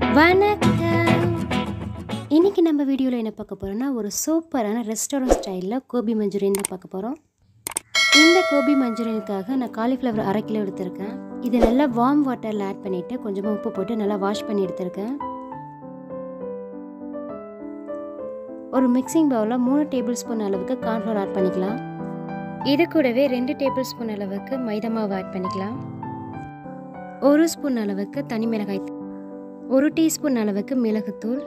வணக்கம் இன்னைக்கு நம்ம வீடியோவில் என்ன பார்க்க போகிறோம்னா ஒரு சூப்பரான ரெஸ்டாரண்ட் ஸ்டைலில் கோபி மஞ்சூரியன் தான் பார்க்க போகிறோம் இந்த கோபி மஞ்சூரியனுக்காக நான் காலிஃப்ளவர் அரை கிலோ எடுத்திருக்கேன் இது நல்லா வார்ம் வாட்டரில் ஆட் பண்ணிவிட்டு கொஞ்சமாக உப்பு போட்டு நல்லா வாஷ் பண்ணி எடுத்திருக்கேன் ஒரு மிக்சிங் பவுலில் மூணு டேபிள் ஸ்பூன் அளவுக்கு கார்ன்ஃப்ளவர் ஆட் பண்ணிக்கலாம் இது கூடவே ரெண்டு டேபிள் ஸ்பூன் அளவுக்கு மைதா மாவு ஆட் பண்ணிக்கலாம் ஒரு ஸ்பூன் அளவுக்கு தனி மிளகாய் தூள், ஒரு டீஸ்பூன் அளவுக்கு மிளகுத்தூள்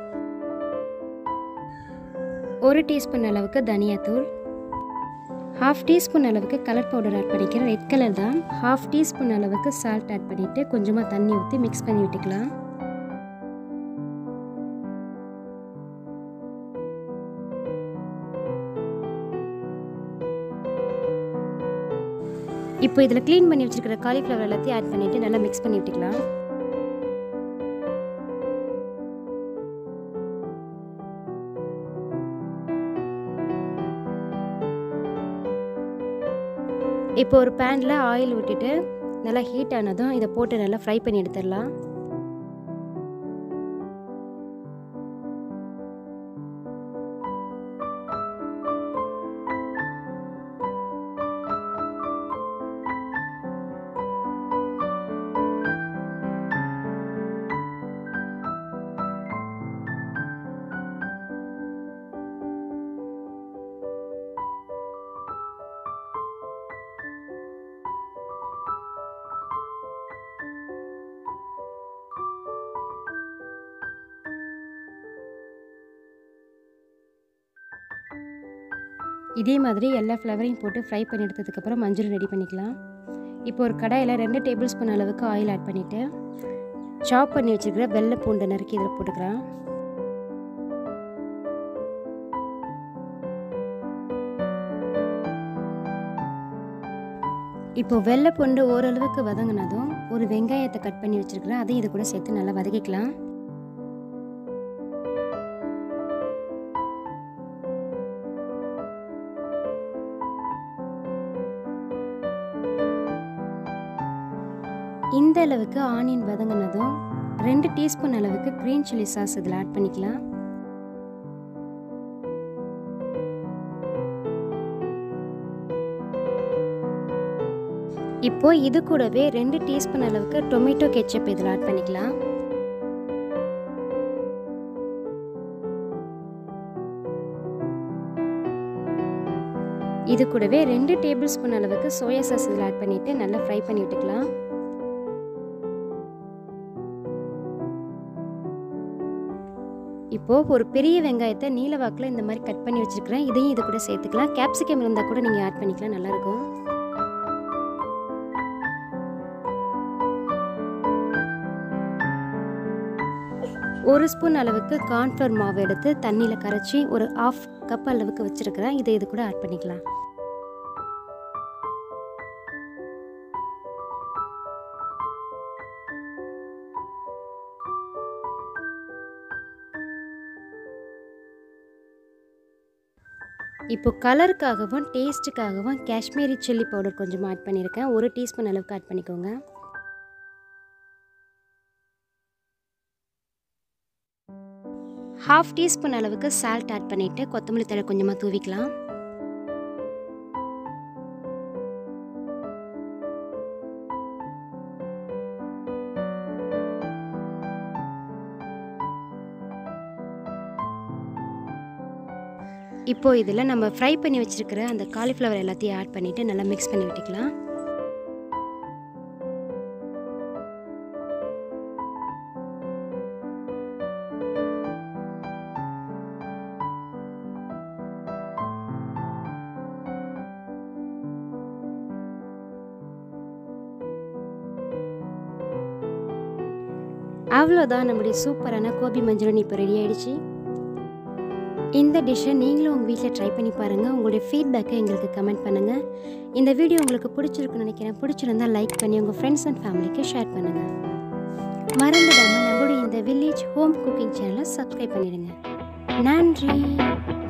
ஒரு டீஸ்பூன் அளவுக்கு தனியாத்தூள் ஹாஃப் டீஸ்பூன் அளவுக்கு கலர் பவுடர் ஆட் பண்ணிக்கிறேன் ரெட் கலர் தான் ஹாஃப் டீஸ்பூன் அளவுக்கு சால்ட் ஆட் பண்ணிவிட்டு கொஞ்சமாக தண்ணி ஊற்றி மிக்ஸ் பண்ணி விட்டுக்கலாம் இப்போ இதில் க்ளீன் பண்ணி வச்சிருக்கிற காலிஃப்ளவர் எல்லாத்தையும் ஆட் பண்ணிவிட்டு நல்லா மிக்ஸ் பண்ணி விட்டுக்கலாம் இப்போ ஒரு பேனில் ஆயில் விட்டுட்டு நல்லா ஹீட் ஆனதும் இதை போட்டு நல்லா ஃப்ரை பண்ணி எடுத்துடலாம் இதே மாதிரி எல்லா ஃப்ளவரையும் போட்டு ஃப்ரை பண்ணி எடுத்ததுக்கப்புறம் மஞ்சள் ரெடி பண்ணிக்கலாம் இப்போ ஒரு கடாயில் ரெண்டு டேபிள் ஸ்பூன் அளவுக்கு ஆயில் ஆட் பண்ணிவிட்டு சாப் பண்ணி வச்சுருக்கிற வெள்ளை பூண்டை நறுக்கி இதில் போட்டுக்கலாம் இப்போ வெள்ளை பூண்டு ஓரளவுக்கு வதங்கினதும் ஒரு வெங்காயத்தை கட் பண்ணி வச்சுருக்கிறேன் அதையும் இது கூட சேர்த்து நல்லா வதக்கிக்கலாம் இந்த அளவுக்கு ஆனியன் வதங்கினதும் ரெண்டு டீஸ்பூன் அளவுக்கு க்ரீன் சில்லி சாஸ் இதில் ஆட் பண்ணிக்கலாம் இப்போ இது கூடவே ரெண்டு டீஸ்பூன் அளவுக்கு டொமேட்டோ கெச்சப் இதில் ஆட் பண்ணிக்கலாம் இது கூடவே ரெண்டு டேபிள் ஸ்பூன் அளவுக்கு சோயா சாஸ் இதில் ஆட் பண்ணிவிட்டு நல்லா ஃப்ரை பண்ணி விட்டுக்கலாம் இப்போது ஒரு பெரிய வெங்காயத்தை நீல வாக்கில் இந்த மாதிரி கட் பண்ணி வச்சுருக்கிறேன் இதையும் இது கூட சேர்த்துக்கலாம் கேப்சிகம் இருந்தால் கூட நீங்கள் ஆட் பண்ணிக்கலாம் நல்லாயிருக்கும் ஒரு ஸ்பூன் அளவுக்கு கார்ன்ஃப்ளவர் மாவு எடுத்து தண்ணியில் கரைச்சி ஒரு ஆஃப் கப் அளவுக்கு வச்சுருக்கிறேன் இதை இது கூட ஆட் பண்ணிக்கலாம் இப்போ கலருக்காகவும் டேஸ்ட்டுக்காகவும் காஷ்மீரி சில்லி பவுடர் கொஞ்சமாக ஆட் பண்ணியிருக்கேன் ஒரு டீஸ்பூன் அளவுக்கு ஆட் பண்ணிக்கோங்க ஹாஃப் டீஸ்பூன் அளவுக்கு சால்ட் ஆட் பண்ணிவிட்டு கொத்தமல்லி தழை கொஞ்சமாக தூவிக்கலாம் இப்போ இதில் நம்ம ஃப்ரை பண்ணி வச்சுருக்கிற அந்த காலிஃப்ளவர் எல்லாத்தையும் ஆட் பண்ணிவிட்டு நல்லா மிக்ஸ் பண்ணி விட்டுக்கலாம் அவ்வளோதான் நம்முடைய சூப்பரான கோபி மஞ்சூரியன் இப்போ ரெடி ஆயிடுச்சு இந்த டிஷ்ஷை நீங்களும் உங்கள் வீட்டில் ட்ரை பண்ணி பாருங்கள் உங்களுடைய ஃபீட்பேக்கை எங்களுக்கு கமெண்ட் பண்ணுங்கள் இந்த வீடியோ உங்களுக்கு பிடிச்சிருக்குன்னு நினைக்கிறேன் பிடிச்சிருந்தால் லைக் பண்ணி உங்கள் ஃப்ரெண்ட்ஸ் அண்ட் ஃபேமிலிக்கு ஷேர் பண்ணுங்கள் மறந்துடாமல் நம்மளுடைய இந்த வில்லேஜ் ஹோம் குக்கிங் சேனலை சப்ஸ்கிரைப் பண்ணிடுங்க நன்றி